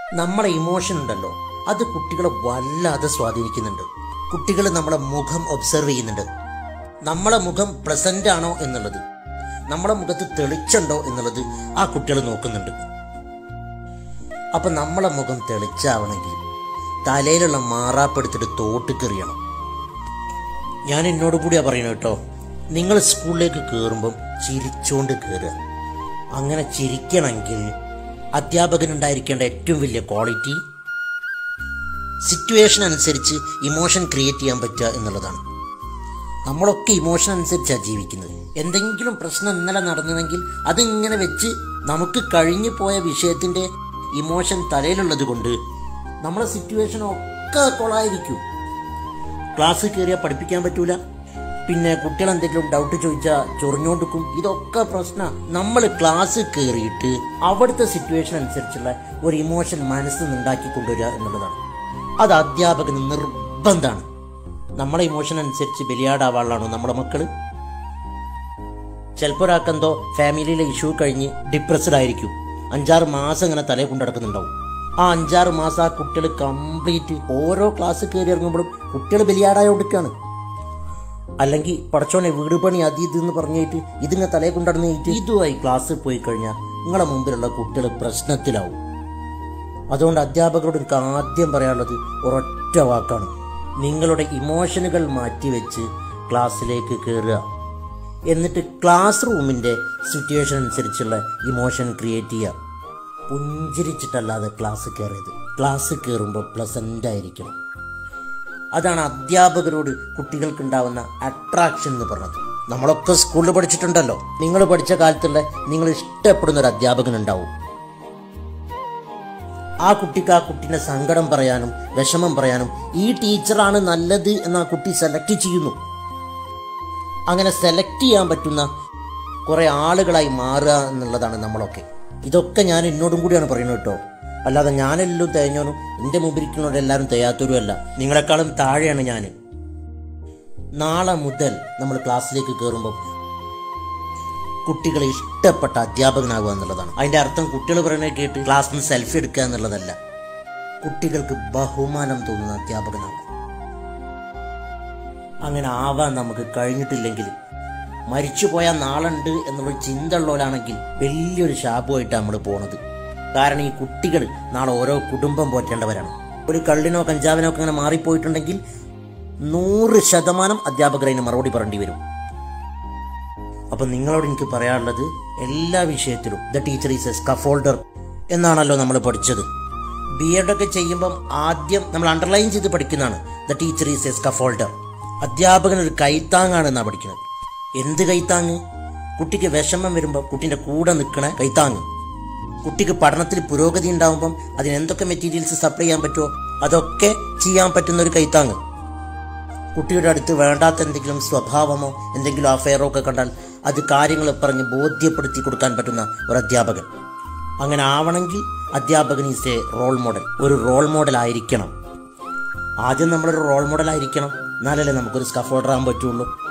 നമ്മളെ ഇമോഷൻ ഉണ്ടല്ലോ അത് കുട്ടികളെ വല്ലാതെ സ്വാധീനിക്കുന്നുണ്ട് കുട്ടികൾ നമ്മളെ മുഖം ഒബ്സർവ് ചെയ്യുന്നുണ്ട് നമ്മളെ മുഖം പ്രസന്റ് ആണോ എന്നുള്ളത് നമ്മളെ മുഖത്ത് തെളിച്ചുണ്ടോ എന്നുള്ളത് ആ കുട്ടികൾ നോക്കുന്നുണ്ട് അപ്പൊ നമ്മളെ മുഖം തെളിച്ചാവണമെങ്കിൽ തലയിലുള്ള മാറാപ്പെടുത്തിട്ട് തോട്ടിക്കെറിയണം ഞാൻ എന്നോട് കൂടിയാ പറയുന്നത് കേട്ടോ നിങ്ങൾ സ്കൂളിലേക്ക് കയറുമ്പം ചിരിച്ചോണ്ട് കയറുക അങ്ങനെ ചിരിക്കണമെങ്കിൽ അധ്യാപകനുണ്ടായിരിക്കേണ്ട ഏറ്റവും വലിയ ക്വാളിറ്റി സിറ്റുവേഷൻ അനുസരിച്ച് ഇമോഷൻ ക്രിയേറ്റ് ചെയ്യാൻ പറ്റുക എന്നുള്ളതാണ് നമ്മളൊക്കെ ഇമോഷൻ അനുസരിച്ചാണ് ജീവിക്കുന്നത് എന്തെങ്കിലും പ്രശ്നം ഇന്നലെ നടന്നതെങ്കിൽ അതിങ്ങനെ വെച്ച് നമുക്ക് കഴിഞ്ഞു പോയ വിഷയത്തിൻ്റെ ഇമോഷൻ തലയിലുള്ളത് കൊണ്ട് നമ്മളെ സിറ്റുവേഷൻ ഒക്കെ കൊളായിരിക്കും ക്ലാസ് കയറിയാൽ പഠിപ്പിക്കാൻ പറ്റൂല പിന്നെ കുട്ടികൾ എന്തെങ്കിലും ഡൗട്ട് ചോദിച്ചാൽ ചൊറിഞ്ഞോണ്ടിക്കും ഇതൊക്കെ പ്രശ്നം നമ്മൾ ക്ലാസ് കയറിയിട്ട് അവിടുത്തെ സിറ്റുവേഷൻ അനുസരിച്ചുള്ള ഒരു ഇമോഷൻ മനസ്സിൽ നിന്ന് ഉണ്ടാക്കി കൊണ്ടുവരിക എന്നുള്ളതാണ് അത് അധ്യാപകന് നിർബന്ധമാണ് നമ്മളെ ഇമോഷൻ അനുസരിച്ച് ബലിയാടാവാളാണോ നമ്മുടെ മക്കള് ചിലപ്പോൾ ഒരാൾക്കെന്തോ ഫാമിലിയിലെ ഇഷ്യൂ കഴിഞ്ഞ് ഡിപ്രസ്ഡ് ആയിരിക്കും അഞ്ചാറ് മാസം ഇങ്ങനെ തലയെ കൊണ്ട് നടക്കുന്നുണ്ടാവും ആ അഞ്ചാറ് മാസം ആ കുട്ടികൾ കംപ്ലീറ്റ് ഓരോ ക്ലാസ് കയറി ഇറങ്ങുമ്പോഴും കുട്ടികൾ ബലിയാടായി കൊടുക്കുകയാണ് അല്ലെങ്കിൽ പടച്ചോനെ വീട് പണി അത് ഇത് എന്ന് പറഞ്ഞിട്ട് ഇതിങ്ങനെ തലയെ കൊണ്ടടന്ന് ഇതുമായി ക്ലാസ്സിൽ പോയി കഴിഞ്ഞാൽ നിങ്ങളെ മുമ്പിലുള്ള കുട്ടികൾ പ്രശ്നത്തിലാവും അതുകൊണ്ട് അധ്യാപകരോട് എനിക്ക് ആദ്യം പറയാനുള്ളത് ഒരൊറ്റ വാക്കാണ് നിങ്ങളുടെ ഇമോഷനുകൾ മാറ്റിവെച്ച് ക്ലാസ്സിലേക്ക് കയറുക എന്നിട്ട് ക്ലാസ് റൂമിൻ്റെ സിറ്റുവേഷൻ അനുസരിച്ചുള്ള ഇമോഷൻ ക്രിയേറ്റ് ചെയ്യുക പുഞ്ചിരിച്ചിട്ടല്ലാതെ ക്ലാസ് കയറിയത് ക്ലാസ് കയറുമ്പോൾ പ്ലസൻ്റ് ആയിരിക്കണം അതാണ് അധ്യാപകരോട് കുട്ടികൾക്കുണ്ടാവുന്ന അട്രാക്ഷൻ എന്ന് പറഞ്ഞത് നമ്മളൊക്കെ സ്കൂളിൽ പഠിച്ചിട്ടുണ്ടല്ലോ നിങ്ങൾ പഠിച്ച കാലത്തുള്ള നിങ്ങൾ ഇഷ്ടപ്പെടുന്ന ഒരു അധ്യാപകൻ ഉണ്ടാവും ആ കുട്ടിക്ക് ആ കുട്ടീൻ്റെ സങ്കടം പറയാനും വിഷമം പറയാനും ഈ ടീച്ചറാണ് നല്ലത് എന്ന് ആ കുട്ടി സെലക്ട് ചെയ്യുന്നു അങ്ങനെ സെലക്ട് ചെയ്യാൻ പറ്റുന്ന കുറേ ആളുകളായി മാറുക എന്നുള്ളതാണ് നമ്മളൊക്കെ ഇതൊക്കെ ഞാൻ എന്നോടും കൂടിയാണ് പറയുന്നത് കേട്ടോ അല്ലാതെ ഞാനെല്ലാം തേഞ്ഞോനും എൻ്റെ മുമ്പിരിക്കുന്നവരും എല്ലാവരും തയ്യാത്തവരും അല്ല നിങ്ങളെക്കാളും താഴെയാണ് ഞാൻ നാളെ മുതൽ നമ്മൾ ക്ലാസ്സിലേക്ക് കയറുമ്പോൾ കുട്ടികളെ ഇഷ്ടപ്പെട്ട അധ്യാപകനാകുക എന്നുള്ളതാണ് അതിന്റെ അർത്ഥം കുട്ടികൾ പറയുന്നത് കേട്ട് ക്ലാസ്സിൽ നിന്ന് സെൽഫി എടുക്കുക എന്നുള്ളതല്ല കുട്ടികൾക്ക് ബഹുമാനം തോന്നുന്ന അധ്യാപകനാണ് അങ്ങനെ ആവാൻ നമുക്ക് കഴിഞ്ഞിട്ടില്ലെങ്കിൽ മരിച്ചുപോയ നാളുണ്ട് എന്നുള്ള ചിന്ത ഉള്ളവരാണെങ്കിൽ വലിയൊരു ശാപമായിട്ട് നമ്മൾ പോണത് കാരണം ഈ കുട്ടികൾ നാളെ ഓരോ കുടുംബം പോറ്റേണ്ടവരാണ് ഒരു കള്ളിനോ കഞ്ചാവിനോ ഒക്കെ അങ്ങനെ മാറിപ്പോയിട്ടുണ്ടെങ്കിൽ നൂറ് ശതമാനം അധ്യാപകർ അതിന് മറുപടി പറയേണ്ടി വരും അപ്പൊ നിങ്ങളോട് എനിക്ക് പറയാനുള്ളത് എല്ലാ വിഷയത്തിലും the teacher is a scaffolder എന്നാണല്ലോ നമ്മൾ പഠിച്ചത് ബി എഡ് ഒക്കെ ചെയ്യുമ്പം ആദ്യം നമ്മൾ അണ്ടർലൈൻ ചെയ്ത് പഠിക്കുന്നതാണ് the teacher is a scaffolder അധ്യാപകൻ ഒരു കൈത്താങ്ങാണ് എന്നാണ് പഠിക്കുന്നത് എന്ത് കൈത്താങ്ങ് കുട്ടിക്ക് വിഷമം വരുമ്പോൾ കുട്ടീൻ്റെ കൂടെ നിൽക്കണ കൈത്താങ്ങ് കുട്ടിക്ക് പഠനത്തിൽ പുരോഗതി ഉണ്ടാകുമ്പം അതിന് എന്തൊക്കെ മെറ്റീരിയൽസ് സപ്ലൈ ചെയ്യാൻ പറ്റുമോ അതൊക്കെ ചെയ്യാൻ പറ്റുന്ന ഒരു കൈത്താങ്ങ് കുട്ടിയുടെ അടുത്ത് വേണ്ടാത്ത എന്തെങ്കിലും സ്വഭാവമോ എന്തെങ്കിലും അഫയറോ ഒക്കെ കണ്ടാൽ അത് കാര്യങ്ങൾ പറഞ്ഞ് ബോധ്യപ്പെടുത്തി കൊടുക്കാൻ പറ്റുന്ന ഒരു അധ്യാപകൻ അങ്ങനെ ആവണമെങ്കിൽ അധ്യാപകൻ ഈസ് എ റോൾ മോഡൽ ഒരു റോൾ മോഡൽ ആയിരിക്കണം ആദ്യം നമ്മളൊരു റോൾ മോഡൽ ആയിരിക്കണം എന്നാലല്ലേ നമുക്കൊരു സ്കഫോൾഡർ ആകാൻ പറ്റുള്ളൂ